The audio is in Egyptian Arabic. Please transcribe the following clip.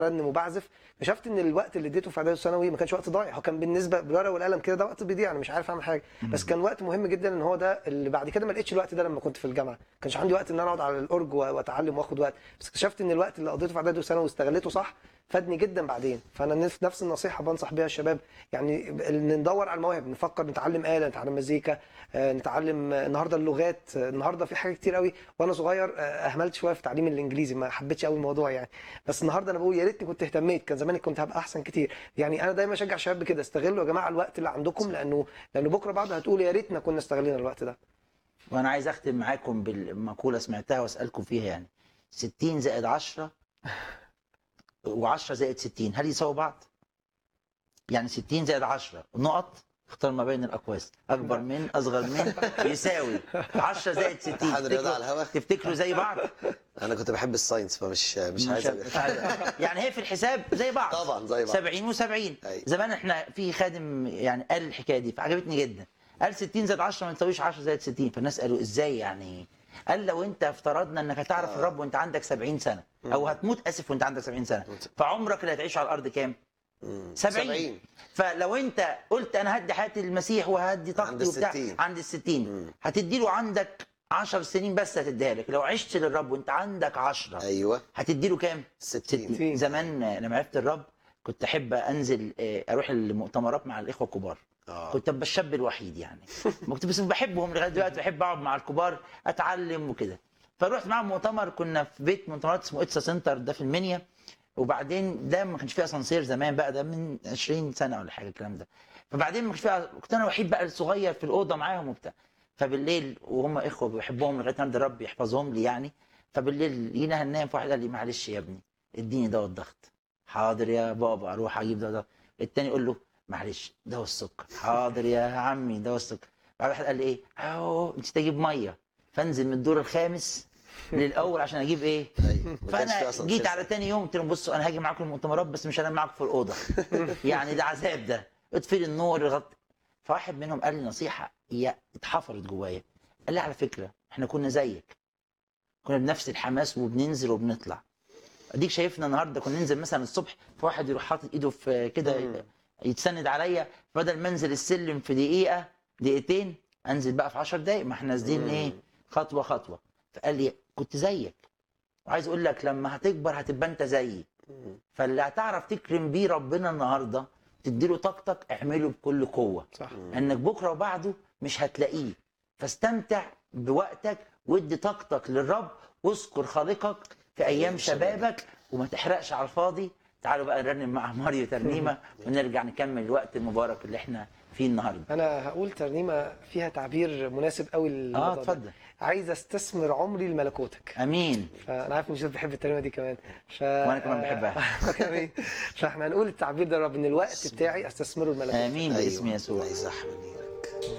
برنم وبعزف اكتشفت ان الوقت اللي اديته في اعدادي وثانوي ما كانش وقت ضايع هو كان بالنسبه بالورقه والقلم كده ده وقت بيضيع انا مش عارف اعمل حاجه بس كان وقت مهم جدا ان هو ده اللي بعد كده ما لقيتش الوقت ده لما كنت في الجامعه ما كانش عندي وقت ان انا اقعد على الاورج و- واتعلم واخد وقت بس اكتشفت ان الوقت اللي قضيته في اعدادي وثانوي واستغلته صح فادني جدا بعدين فانا نف- نفس النصيحه بنصح بيها الشباب يعني ان ندور على المواهب نفكر نتعلم آلة نتعلم مزيكا آه، نتعلم آه، النهارده اللغات آه، النهارده في حاجات كتير قوي وانا صغير آه، اهملت شويه في تعليم الانجليزي ما حبيتش قوي الموضوع يعني بس النهارده انا بقول يا ريتني كنت اهتميت كان زماني كنت هبقى احسن كتير يعني انا دايما اشجع الشباب بكده استغلوا يا جماعه الوقت اللي عندكم لانه لانه بكره بعد هتقول يا ريتنا كنا استغلينا الوقت ده وانا عايز اختم معاكم بالمقوله سمعتها واسالكم فيها يعني 60 زائد 10 و10 زائد 60 هل يساووا بعض؟ يعني 60 زائد 10 نقط اختار ما بين الاقواس اكبر من اصغر من يساوي 10 زائد 60 اتحاد الرياضة تفتكروا- على الهوا. تفتكروا زي بعض؟ انا كنت بحب الساينس فمش مش عايز أبقى- يعني هي في الحساب زي بعض طبعا زي بعض 70 و70 أيوة. زمان احنا في خادم يعني قال الحكايه دي فعجبتني جدا قال 60 زائد 10 ما يساويش 10 زائد 60 فالناس قالوا ازاي يعني قال لو انت افترضنا انك هتعرف آه. الرب وانت عندك 70 سنه او هتموت اسف وانت عندك 70 سنه فعمرك اللي هتعيشه على الارض كام؟ مم. 70 70 فلو انت قلت انا هدي حياتي للمسيح وهدي طاقتي عند وبتاع الستين. عند ال 60 هتدي له عندك 10 سنين بس هتديها لك لو عشت للرب وانت عندك 10 ايوه هتدي له كام؟ 60 60. زمان آه، لما عرفت الرب كنت احب انزل آه، اروح المؤتمرات مع الاخوه الكبار اه كنت ابقى الشاب الوحيد يعني كنت بس بحبهم لغايه دلوقتي بحب اقعد مع الكبار اتعلم وكده فروحت معاهم مؤتمر كنا في بيت مؤتمرات اسمه اتسا سنتر ده في المنيا وبعدين ده ما كانش فيه اسانسير زمان بقى ده من 20 سنه ولا حاجه الكلام ده فبعدين ما كانش فيه كنت انا وحيد بقى الصغير في الاوضه معاهم وبتاع فبالليل وهم اخوه بحبهم لغايه النهارده الرب يحفظهم لي يعني فبالليل جينا هننام فواحد قال لي معلش يا ابني اديني دواء الضغط حاضر يا بابا اروح اجيب دواء الضغط التاني يقول له معلش دواء السكر حاضر يا عمي دواء السكر بعد واحد قال لي ايه اهو نسيت اجيب ميه فانزل من الدور الخامس للاول عشان اجيب ايه ايوه ما كانش في فانا اصلا جيت سيستم. على تاني يوم قلت لهم بصوا انا هاجي معاكم المؤتمرات بس مش هنام معاكم في الاوضه يعني ده عذاب ده اطفي لي النور غط فواحد منهم قال لي نصيحه هي اتحفرت جوايا قال لي على فكره احنا كنا زيك كنا بنفس الحماس وبننزل وبنطلع اديك شايفنا النهارده كنا ننزل مثلا الصبح فواحد يروح حاطط ايده في كده مم. يتسند عليا بدل ما انزل السلم في دقيقه دقيقتين انزل بقى في 10 دقايق ما احنا نازلين مم. ايه خطوه خطوه فقال لي كنت زيك وعايز اقول لك لما هتكبر هتبقى انت زيي مم. فاللي هتعرف تكرم بيه ربنا النهارده تديله طاقتك اعمله بكل قوه صح انك بكره وبعده مش هتلاقيه فاستمتع بوقتك وادي طاقتك للرب واذكر خالقك في ايام أيام شبابك. شبابك وما تحرقش على الفاضي تعالوا بقى نرنم مع ماريو ترنيمه ونرجع نكمل الوقت المبارك اللي احنا فيه النهارده انا هقول ترنيمه فيها تعبير مناسب قوي اه للموضوع ده. اتفضل عايز استثمر عمري لملكوتك امين فانا عارف ان جوزيف بيحب الترنيمه دي كمان ف... وأنا كمان بحبها. كمان فاحنا هنقول التعبير ده يا رب ان الوقت بتاعي استثمره لملكوتك امين باسم يسوع أيوة، صح